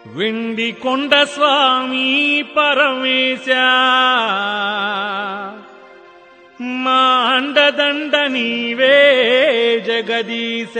వెండి కొండ స్వామి పరమేశ మా అండదండ నీవే జగదీశ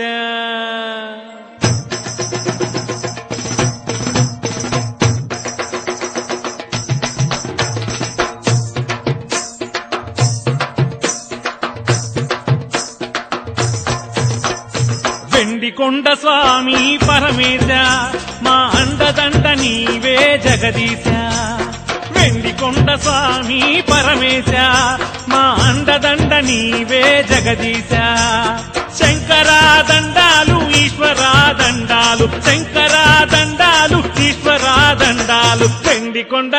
వెండి కొండ స్వామి పరమేశ మా అండదండ నీవే జగదీశ వెండి కొండ స్వామి పరమేశ మా అండదండ నీవే జగదీశ శంకరా దండాలు ఈశ్వరా దండాలు శంకరా దండాలు ఈశ్వరా దండాలు వెండి కొండ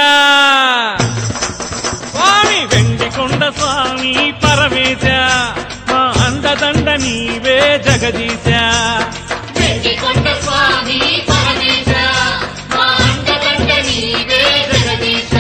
స్వామి వెండి కొండ స్వామి పరమేశ మా అండదండ నీవే జగదీశ వెండికొండ స్వామి పరమేశ మా అండదండ నీవే జగదీశ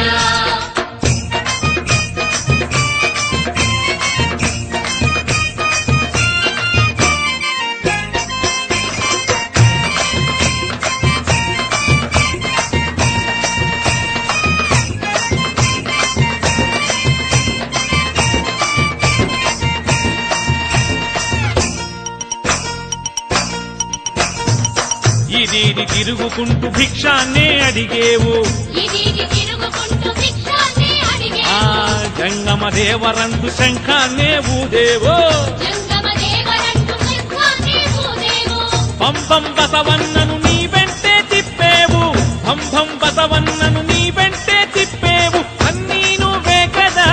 ఇది తిరుగుకుంటూ భిక్షాన్నే అడిగేవు ఇది తిరుగుకుంటూ భిక్షాన్ని ఆ అడిగేవు జంగమ దేవరందు శంఖాన్నే ఊదేవో జంగమ దేవరంటు సింహాన్ని ఊదేవు పంపం బసవన్నను నీ వెంటే తిప్పేవు పంపం బసవన్నను నీ వెంటే తిప్పేవు అన్నీ నువ్వే కదా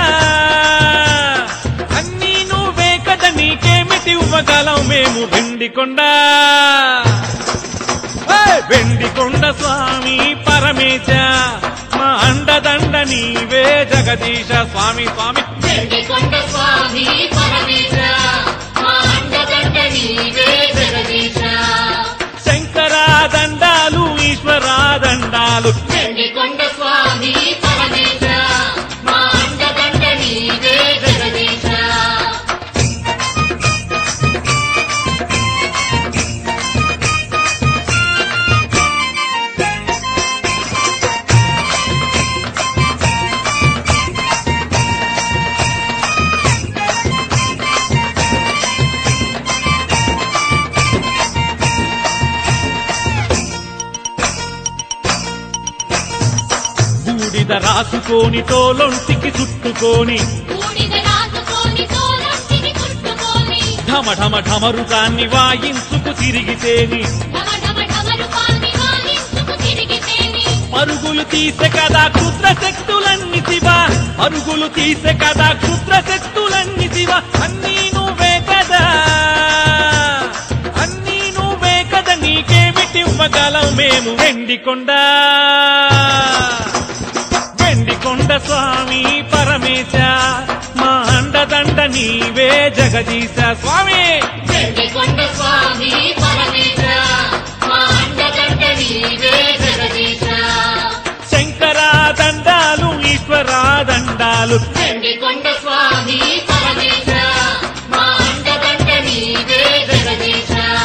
అన్నీ నువ్వే కదా నీకేమిటి ఇవ్వగలం మేము వెండికొండ ఏయ్! వెండికొండ స్వామి పరమేశ మా అండదండ నీవే జగదీశ స్వామి స్వామి వెండికొండ స్వామి పరమేశ మా అండదండ నీవే జగదీశ శంకరా దండాలు ఈశ్వరా దండాలు వెండికొండ స్వామి పరమేశ మా అండదండ నీవే జగదీశ బూడిద రాసుకొని తోలొంటికి చుట్టుకొని బూడిద రాసుకొని తోలంటిని చుట్టుకొని ఢమ ఢమ ఢమరుకాన్ని వాయించుకు తిరిగితేని ఢమ ఢమ ఢమరుకాన్ని వాయించుకు తిరిగితేని పరుగులు తీసే కదా క్షుద్ర శక్తులన్నీ శివ పరుగులు తీసే కదా క్షుద్ర శక్తులన్నీ శివ అన్నీ నువ్వే కదా అన్నీ నువ్వే కదా నీకేమిటి ఇవ్వగలం మేము వెండికొండ వెండికొండ స్వామి పరమేశ మా అండదండ నీవే జగదీశ స్వామి వెండికొండ స్వామి పరమేశ మా అండదండ నీవే జగదీశ శంకరా దండాలు ఈశ్వరా దండాలు వెండికొండ స్వామి పరమేశ మా అండదండ నీవే జగదీశ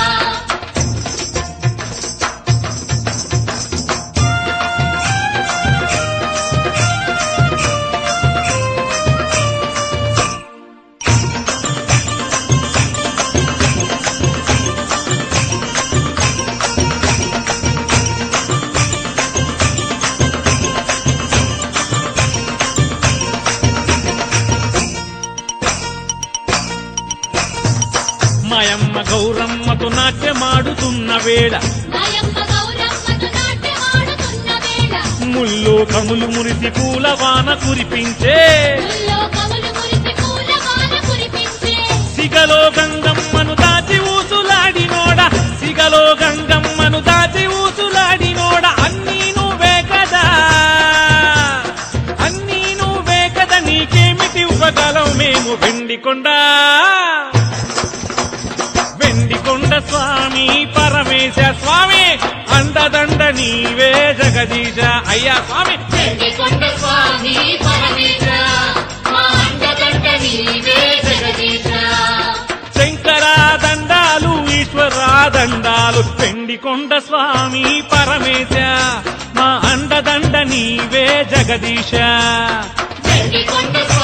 మాయమ్మ గౌరమ్మతో నాట్యమాడుతున్న వేళ నాయమ్మ గౌరమ్మను నాట్యమాడుతున్న వేళ ముల్లో కములు మురిసి పూల వాన కురిపించే ముల్లో కవులు మురిసి పూల వాన కురిపించే సిగలో గంగమ్మను దాచి ఊసులాడినోడ సిగలో గంగమ్మను దాచి ఊసులాడినోడ అన్నీ నువ్వే కదా అన్నీ నువ్వే కదా నీకేమిటి ఇవ్వగలం మేము వెండికొండ వెండికొండ స్వామి పరమేశ స్వామి అండదండ నీవే జగదీశ అయ్యా స్వామి వెండికొండ స్వామి పరమేశ మా అండదండ నీవే జగదీశ శంకరా దండాలు ఈశ్వరా దండాలు పెండి వెలికొండ స్వామి పరమేశ మా అండదండ నీవే జగదీశ వెండి కొండ